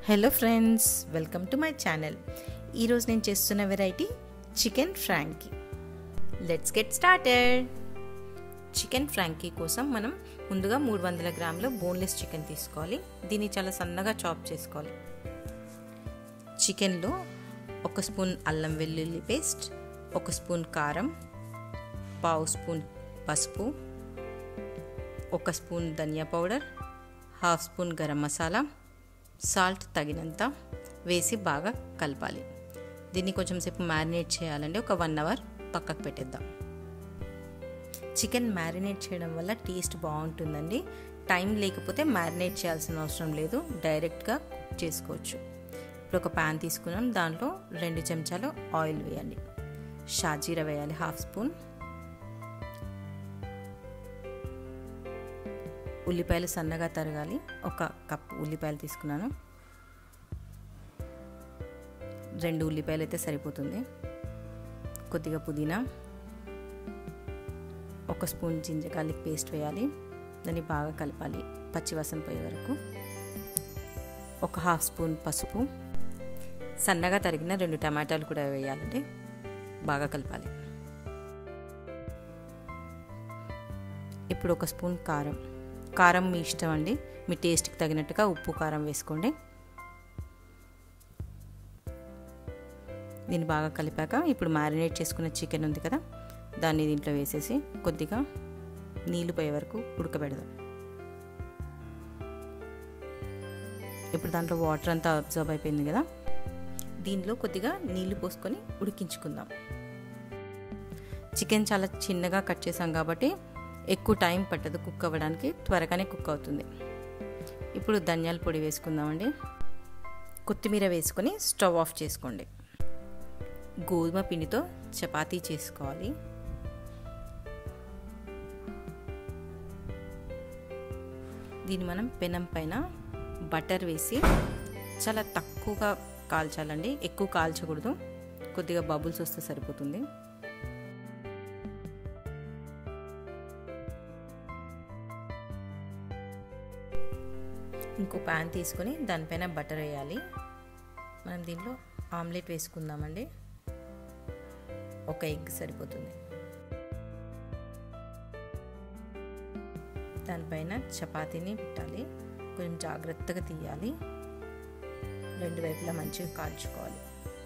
hello friends welcome to my channel ఈరోజు నేను చేస్తున్న variety chicken frankie let's get started chicken frankie కోసం మనం ముందుగా మూడు వందల గ్రాముల బోన్లెస్ చికెన్ తీసుకోవాలి దీన్ని చాలా సన్నగా చాప్ చేసుకోవాలి చికెన్లో ఒక స్పూన్ అల్లం వెల్లుల్లి పేస్ట్ ఒక స్పూన్ కారం పావు స్పూన్ పసుపు ఒక స్పూన్ ధనియా powder half spoon garam masala salt తగినంత వేసి బాగా కలపాలి దీన్ని కొంచెం సేపు మ్యారినేట్ చేయాలంటే ఒక వన్ అవర్ పక్కకు పెట్టేద్దాం చికెన్ మ్యారినేట్ చేయడం వల్ల టేస్ట్ బాగుంటుందండి టైం లేకపోతే మ్యారినేట్ చేయాల్సిన అవసరం లేదు డైరెక్ట్గా కుక్ చేసుకోవచ్చు ఇప్పుడు ఒక ప్యాన్ తీసుకున్నాం దాంట్లో రెండు చెంచాలు ఆయిల్ వేయాలి షాజీరా వేయాలి హాఫ్ స్పూన్ ఉల్లిపాయలు సన్నగా తరగాలి ఒక కప్ ఉల్లిపాయలు తీసుకున్నాను రెండు ఉల్లిపాయలు అయితే సరిపోతుంది కొద్దిగా పుదీనా ఒక స్పూన్ జింజర్ గార్లిక్ పేస్ట్ వేయాలి దాన్ని బాగా కలపాలి పచ్చివాసన పోయే వరకు ఒక హాఫ్ స్పూన్ పసుపు సన్నగా తరిగిన రెండు టమాటాలు కూడా వేయాలండి బాగా కలపాలి ఇప్పుడు ఒక స్పూన్ కారం కారం మీ ఇష్టం అండి మీ టేస్ట్కి తగినట్టుగా ఉప్పు కారం వేసుకోండి దీన్ని బాగా కలిపాక ఇప్పుడు మ్యారినేట్ చేసుకున్న చికెన్ ఉంది కదా దాన్ని దీంట్లో వేసేసి కొద్దిగా నీళ్ళు పోయే వరకు ఉడకబెడదాం ఇప్పుడు దాంట్లో వాటర్ అంతా అబ్జర్వ్ అయిపోయింది కదా దీనిలో కొద్దిగా నీళ్లు పోసుకొని ఉడికించుకుందాం చికెన్ చాలా చిన్నగా కట్ చేసాం కాబట్టి ఎక్కువ టైం పట్టదు కుక్ అవ్వడానికి త్వరగానే కుక్ అవుతుంది ఇప్పుడు ధనియాల పొడి వేసుకుందామండి కొత్తిమీర వేసుకొని స్టవ్ ఆఫ్ చేసుకోండి గోధుమ పిండితో చపాతీ చేసుకోవాలి దీన్ని మనం పెనం పైన బటర్ వేసి చాలా తక్కువగా కాల్చాలండి ఎక్కువ కాల్చకూడదు కొద్దిగా బబుల్స్ వస్తే సరిపోతుంది ఇంకో ప్యాన్ తీసుకొని దానిపైన బటర్ వేయాలి మనం దీంట్లో ఆమ్లెట్ వేసుకుందామండి ఒక ఎగ్ సరిపోతుంది దానిపైన చపాతీని పెట్టాలి కొంచెం జాగ్రత్తగా తీయాలి రెండు వైపులా మంచిగా కాల్చుకోవాలి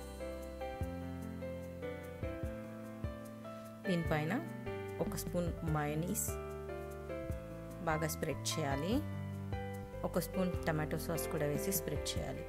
దీనిపైన ఒక స్పూన్ మయోనీస్ బాగా స్ప్రెడ్ చేయాలి ఒక స్పూన్ టమాటో సాస్ కూడా వేసి స్ప్రెడ్ చేయాలి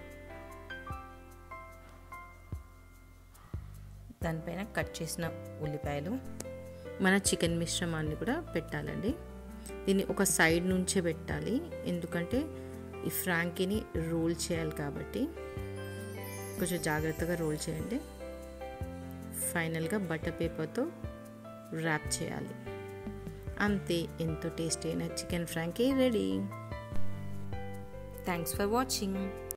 దానిపైన కట్ చేసిన ఉల్లిపాయలు మన చికెన్ మిశ్రమాన్ని కూడా పెట్టాలండి దీన్ని ఒక సైడ్ నుంచే పెట్టాలి ఎందుకంటే ఈ ఫ్రాంకీని రోల్ చేయాలి కాబట్టి కొంచెం జాగ్రత్తగా రోల్ చేయండి ఫైనల్గా బటర్ పేపర్తో ర్యాప్ చేయాలి అంతే ఎంతో టేస్టీ అయిన chicken frankie ready thanks for watching